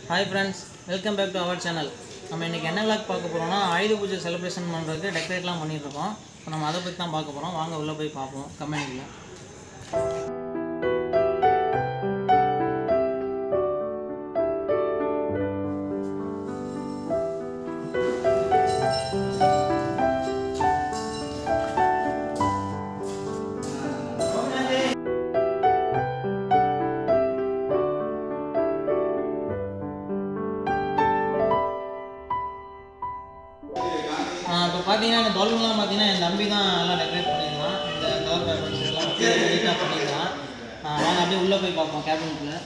hi friends welcome back to our channel நம்ம இன்றைக்கி என்ன விளாக் பார்க்க போகிறோம்னா ஆயுத பூஜை செலிப்ரேஷன் பண்ணுறதுக்கு டெக்கரேட்லாம் பண்ணிட்டு இருக்கோம் இப்போ நம்ம அதை பற்றி தான் பார்க்க போகிறோம் வாங்க உள்ளே போய் பார்ப்போம் கம்பெனிக்குள்ள இப்போ பார்த்தீங்கன்னா இந்த பலூன்லாம் பார்த்தீங்கன்னா என் தம்பி தான் எல்லாம் டெக்கரேட் பண்ணியிருந்தான் இந்த கவர் பேப்பர்ஸ் எல்லாம் நீட்டாக பண்ணியிருந்தான் ஆ, வாங்க அப்படியே உள்ளே போய் பார்ப்போம் கேபினுக்குள்ளே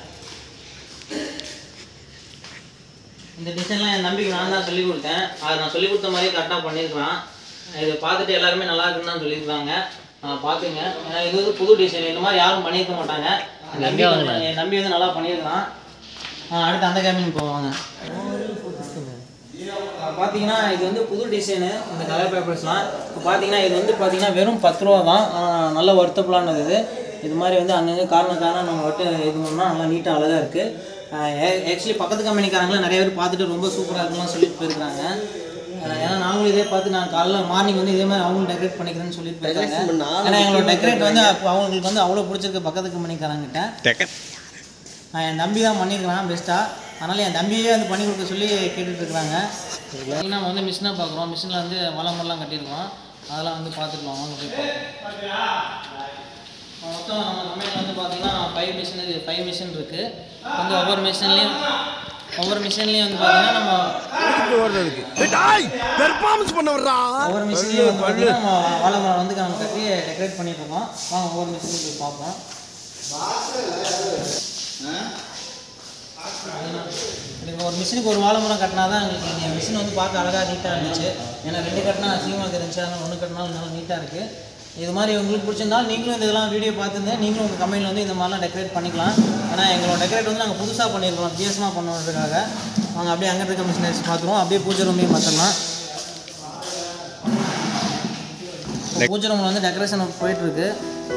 இந்த டிசைன்லாம் என் தம்பிக்கு நான் தான் சொல்லிக் கொடுத்தேன் அது நான் சொல்லிக் கொடுத்த மாதிரியே கரெக்டாக பண்ணியிருக்கிறான் இதை பார்த்துட்டு எல்லாருமே நல்லா இருக்குன்னு தான் சொல்லியிருக்காங்க ஆ, பார்த்துங்க ஏன்னா இது வந்து புது டிசைன் இந்த மாதிரி யாரும் பண்ணியிருக்க மாட்டாங்க என் தம்பி கொஞ்சம் என் தம்பி வந்து நல்லா பண்ணியிருக்கான் ஆ, அடுத்து அந்த கேபின் போவாங்க பார்த்தீங்கன்னா இது வந்து புது டிசைனு இந்த கலர் பேப்பர்ஸ்லாம் இப்போ பார்த்தீங்கன்னா இது வந்து பார்த்தீங்கன்னா வெறும் பத்து ரூபா தான் ஆஹ் நல்ல ஒர்த்தபுளானது இது இது மாதிரி வந்து அங்கங்கே காரணம் காரணம் நம்ம மட்டும் இது பண்ணால் நல்லா நீட்டாக அழகாக இருக்குது ஆக்சுவலி பக்கத்து கம்பெனிக்காரங்களாம் நிறைய பேர் பார்த்துட்டு ரொம்ப சூப்பராக இருக்குலாம் சொல்லிட்டு போயிருக்காங்க ஆஹ் ஏன்னா நாங்களும் இதே பார்த்து நான் காலைல மார்னிங் வந்து இதே மாதிரி அவங்களும் டெக்கரேட் பண்ணிக்கிறேன்னு சொல்லிட்டு போயிருக்காங்க ஏன்னா எங்களோட டெக்கரேட் வந்து அப்போ அவங்களுக்கு வந்து அவ்வளோ பிடிச்சிருக்கு பக்கத்து கம்பெனிக்காரங்கிட்ட நான் என் தம்பி தான் பண்ணியிருக்கிறான் பெஸ்ட்டாக அதனால் என் தம்பியே வந்து பண்ணி கொடுக்க சொல்லி கேட்டுட்டு இருக்கிறாங்க நம்ம வந்து மிஷினை பார்க்குறோம் மிஷினில் வந்து வளமெல்லாம் கட்டியிருக்கோம் அதெல்லாம் வந்து பார்த்துக்கலாம் வாங்க போய் பார்ப்போம் மொத்தம் நம்ம கம்பெனியில் வந்து பார்த்தீங்கன்னா ஃபைவ் மிஷின் இருக்குது ஃபைவ் மிஷின் இருக்குது வந்து ஒவ்வொரு மிஷின்லேயும் ஒவ்வொரு மிஷின்லேயும் வந்து பார்த்தீங்கன்னா நம்ம பெர்ஃபார்மன்ஸ் பண்ண வர்றா ஒவ்வொரு மிஷின்லேயும் வந்து பார்த்தீங்கன்னா நம்ம வாழை மரம் வந்து நம்ம கட்டி டெக்கரேட் பண்ணிட்டு இருக்கோம் வாங்க ஒவ்வொரு மிஷினையும் போய் பார்ப்போம் எனக்கு ஒரு மிஷினுக்கு ஒரு வாழை மரம் கட்டினா தான் எங்களுக்கு இந்த மிஷின் வந்து பார்க்க அழகாக நீட்டாக இருந்துச்சு ஏன்னா ரெண்டு கட்டினா அசிங்கமாக இருந்துச்சு அதனால் ஒன்று கட்டினாலும் நல்லா நீட்டாக இருக்குது இது மாதிரி உங்களுக்கு பிடிச்சிருந்தாலும் நீங்களும் இந்த இதெல்லாம் வீடியோ பார்த்துருந்தேன் நீங்களும் உங்கள் கம்பெனியில் வந்து இந்த மாதிரிலாம் டெக்கரேட் பண்ணிக்கலாம் ஏன்னா எங்களோட டெக்கரேட் வந்து நாங்கள் புதுசாக பண்ணியிருக்கோம் வித்தியாசமாக பண்ணுறதுக்காக நாங்கள் அப்படியே அங்கே இருக்க மிஷினரிஸ் பார்த்துருவோம் அப்படியே பூஜை ரூமையும் பார்த்துடலாம் பூஜை ரூமில் வந்து டெக்கரேஷன் போயிட்டுருக்கு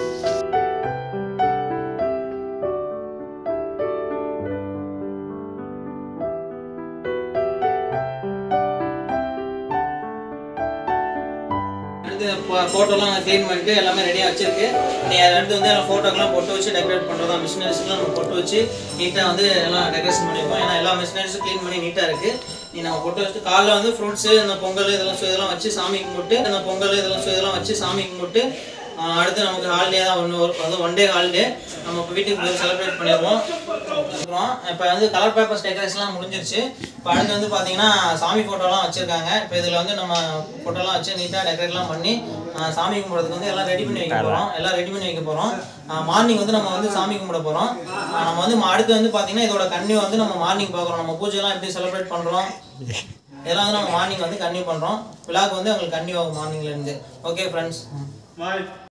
அடுத்து ஃபோட்டோலாம் க்ளீன் பண்ணிட்டு எல்லாமே ரெடியாக வச்சிருக்கு நீ அதை அடுத்து வந்து எல்லாம் ஃபோட்டோக்கெல்லாம் பொட்டு வச்சு டெக்கரேட் பண்ணுறதா மிஷினரிஸ்லாம் நம்ம பொட்டு வச்சு நீட்டாக வந்து எல்லாம் டெக்கரேஷன் பண்ணியிருக்கோம் ஏன்னா எல்லா மிஷினரிஸும் க்ளீன் பண்ணி நீட்டாக இருக்குது நீ நம்ம பொட்டு வச்சுட்டு காலைல வந்து ஃப்ரூட்ஸு இந்த பொங்கல் இதெல்லாம் so இதெல்லாம் வச்சு சாமி கும்பிட்டு இந்த பொங்கல் இதெல்லாம் so இதெல்லாம் வச்சு சாமி கும்பிட்டு ஆஹ் அடுத்து நமக்கு ஹாலிடே தான் ஒன்று அது ஒன் டே ஹாலிடே நம்ம இப்போ வீட்டுக்கு போய் செலிப்ரேட் பண்ணிடுவோம் அப்புறம் இப்போ வந்து கலர் பேப்பர்ஸ் டெக்கரேஷன்லாம் முடிஞ்சிருச்சு இப்போ அடுத்து வந்து பார்த்தீங்கன்னா சாமி ஃபோட்டோலாம் வச்சுருக்காங்க இப்போ இதில் வந்து நம்ம ஃபோட்டோலாம் வச்சு நீட்டாக டெக்கரேட்லாம் பண்ணி ஆஹ் சாமி கும்பிட்றதுக்கு வந்து எல்லாம் ரெடி பண்ணி வைக்க போகிறோம் எல்லாம் ரெடி பண்ணி வைக்க போகிறோம் மார்னிங் வந்து நம்ம வந்து சாமி கும்பிட போகிறோம் நம்ம வந்து ம- அடுத்து வந்து பார்த்தீங்கன்னா இதோட கன்னியூ வந்து நம்ம மார்னிங் பார்க்குறோம் நம்ம பூஜைலாம் எப்படி செலிப்ரேட் பண்ணுறோம் இதெல்லாம் வந்து நம்ம மார்னிங் வந்து கன்னியூ பண்ணுறோம் விழாக்கு வந்து உங்களுக்கு கன்னியூ ஆகும் மார்னிங்லேருந்து ஓகே ஃப்ரெண்ட்ஸ்